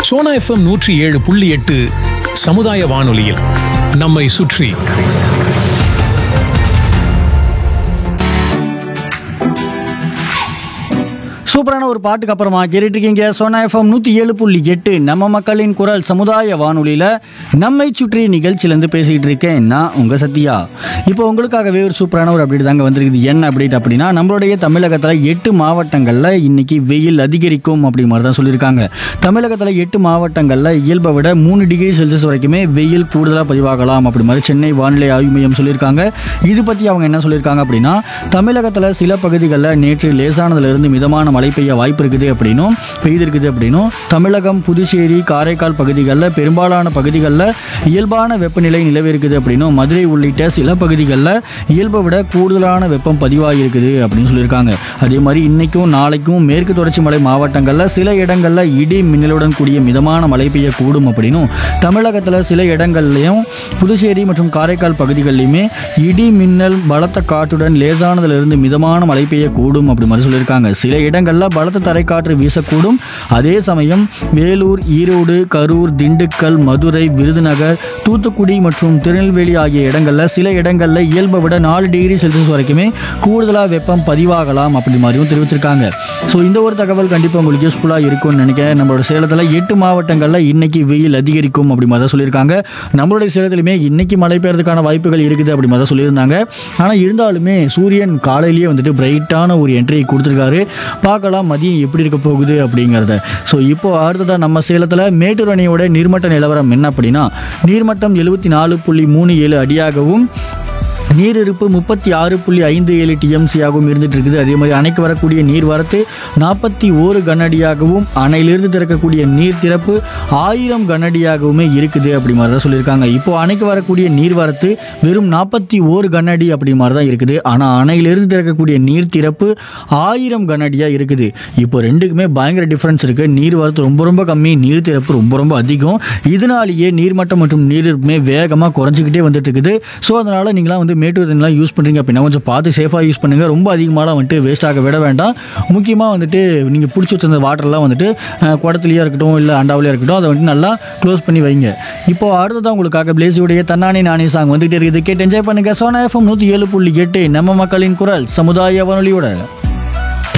Sona FM நூற்றி ஏழு புள்ளி எட்டு சமுதாய வானொலியில் நம்மை சுற்றி சூப்பரான ஒரு பாட்டுக்கு அப்புறமா கேட்டுட்டு இருக்கீங்க சோனா எஃப்எம் நூற்றி ஏழு புள்ளி எட்டு நம்ம மக்களின் குரல் சமுதாய வானொலியில் நம்மை சுற்றி நிகழ்ச்சியிலேருந்து பேசிக்கிட்டு இருக்கேன் நான் உங்கள் சத்யா இப்போ உங்களுக்காகவே ஒரு சூப்பரான ஒரு அப்டேட் தாங்க வந்திருக்குது என்ன அப்டேட் அப்படின்னா நம்மளுடைய தமிழகத்தில் எட்டு மாவட்டங்களில் இன்னைக்கு வெயில் அதிகரிக்கும் அப்படி மாதிரி தான் சொல்லியிருக்காங்க தமிழகத்தில் எட்டு மாவட்டங்களில் இயல்பை விட மூணு டிகிரி செல்சியஸ் வரைக்குமே வெயில் கூடுதலாக பதிவாகலாம் அப்படி மாதிரி சென்னை வானிலை ஆய்வு மையம் சொல்லியிருக்காங்க இது பற்றி அவங்க என்ன சொல்லியிருக்காங்க அப்படின்னா தமிழகத்தில் சில பகுதிகளில் நேற்று லேசானதுலேருந்து மிதமான மழை பெய்ய வாய்ப்பு இருக்குது அப்படின்னும் பெய்திருக்குது அப்படின்னும் தமிழகம் புதுச்சேரி காரைக்கால் பகுதிகளில் பெரும்பாலான பகுதிகளில் இயல்பான வெப்பநிலை நிலவி இருக்குது அப்படின்னும் மதுரை உள்ளிட்ட சில பகுதிகளில் இயல்பை விட கூடுதலான வெப்பம் பதிவாகி இருக்குது அப்படின்னு சொல்லியிருக்காங்க அதே மாதிரி இன்னைக்கும் நாளைக்கும் மேற்கு தொடர்ச்சி மலை மாவட்டங்களில் சில இடங்களில் இடி மின்னலுடன் கூடிய மிதமான மழை பெய்யக்கூடும் அப்படின்னும் தமிழகத்தில் சில இடங்கள்லையும் புதுச்சேரி மற்றும் காரைக்கால் பகுதிகளிலுமே இடி மின்னல் பலத்த காற்றுடன் லேசானதிலிருந்து மிதமான மழை பெய்யக்கூடும் அப்படி மாதிரி சொல்லியிருக்காங்க சில இடங்களில் பலத்த தரைக்காற்று வீசக்கூடும் அதே சமயம் வேலூர் ஈரோடு கரூர் திண்டுக்கல் மதுரை விருதுநகர் தூத்துக்குடி மற்றும் திருநெல்வேலி ஆகிய இடங்களில் சில இடங்களில் இயல்பை விட நாலு டிகிரி செல்சியஸ் வரைக்குமே கூடுதலாக வெப்பம் பதிவாகலாம் அப்படி மாதிரியும் தெரிவிச்சிருக்காங்க ஸோ இந்த ஒரு தகவல் கண்டிப்பாக உங்களுக்கு யூஸ்ஃபுல்லாக இருக்கும்னு நினைக்கிறேன் நம்மளோட சேலத்தில் எட்டு மாவட்டங்களில் இன்னைக்கு வெயில் அதிகரிக்கும் அப்படி மாதிரி தான் சொல்லியிருக்காங்க நம்மளுடைய சேலத்திலுமே இன்னைக்கு மழை பெய்யறதுக்கான வாய்ப்புகள் இருக்குது அப்படி மாதிரி தான் சொல்லியிருந்தாங்க ஆனால் இருந்தாலுமே சூரியன் காலையிலேயே வந்துட்டு பிரைட்டான ஒரு என்ட்ரி கொடுத்துருக்காரு பார்க்கலாம் மதியம் எப்படி இருக்க போகுது அப்படிங்கிறத ஸோ இப்போ அடுத்ததாக நம்ம சேலத்தில் மேட்டூர் அணையோட நீர்மட்ட நிலவரம் என்ன அப்படின்னா நீர்மட்டம் எழுபத்தி நாலு புள்ளி மூணு ஏழு அடியாகவும் நீரிருப்பு முப்பத்தி ஆறு புள்ளி ஐந்து ஏழு டிஎம்சியாகவும் இருந்துட்டு இருக்குது அதே மாதிரி அணைக்கு வரக்கூடிய நீர் வரத்து நாற்பத்தி ஓரு கனஅடியாகவும் அணையிலிருந்து திறக்கக்கூடிய நீர் திறப்பு ஆயிரம் கனஅடியாகவுமே இருக்குது அப்படி மாதிரி தான் சொல்லியிருக்காங்க இப்போ அணைக்கு வரக்கூடிய நீர் வரத்து வெறும் நாற்பத்தி ஓரு கனஅடி அப்படி மாதிரி தான் இருக்குது ஆனால் அணையிலிருந்து திறக்கக்கூடிய நீர் திறப்பு ஆயிரம் கனஅடியாக இருக்குது இப்போ ரெண்டுக்குமே பயங்கர டிஃப்ரென்ஸ் இருக்குது நீர் வரத்து ரொம்ப ரொம்ப கம்மி நீர் திறப்பு ரொம்ப ரொம்ப அதிகம் இதனாலேயே நீர்மட்டம் மற்றும் நீரிருப்புமே வேகமாக குறைஞ்சிக்கிட்டே வந்துட்டு இருக்குது ஸோ அதனால் நீங்களாம் வந்து மேட்டூர் தண்ணிலாம் யூஸ் பண்ணுறீங்க அப்படின்னா கொஞ்சம் பார்த்து சேஃபாக யூஸ் பண்ணுங்கள் ரொம்ப அதிகமாகலாம் வந்துட்டு வேஸ்ட் ஆக விட வேண்டாம் முக்கியமாக வந்துட்டு நீங்கள் பிடிச்சி வச்சிருந்த வாட்டர்லாம் வந்துட்டு அஹ், குடத்துலையா இருக்கட்டும் இல்லை அண்டாவிலையா இருக்கட்டும் அதை வந்துட்டு நல்லா க்ளோஸ் பண்ணி வைங்க இப்போ அடுத்ததான் உங்களுக்காக பிளேசியுடைய தன்னானே நானே சாங் வந்துகிட்டே இருக்குது கேட்டு என்ஜாய் பண்ணுங்கள் சோனா எஃப்எம் நூற்றி ஏழு புள்ளி எட்டு நம்ம மக்களின் குரல் சமுதாய வானொலியோட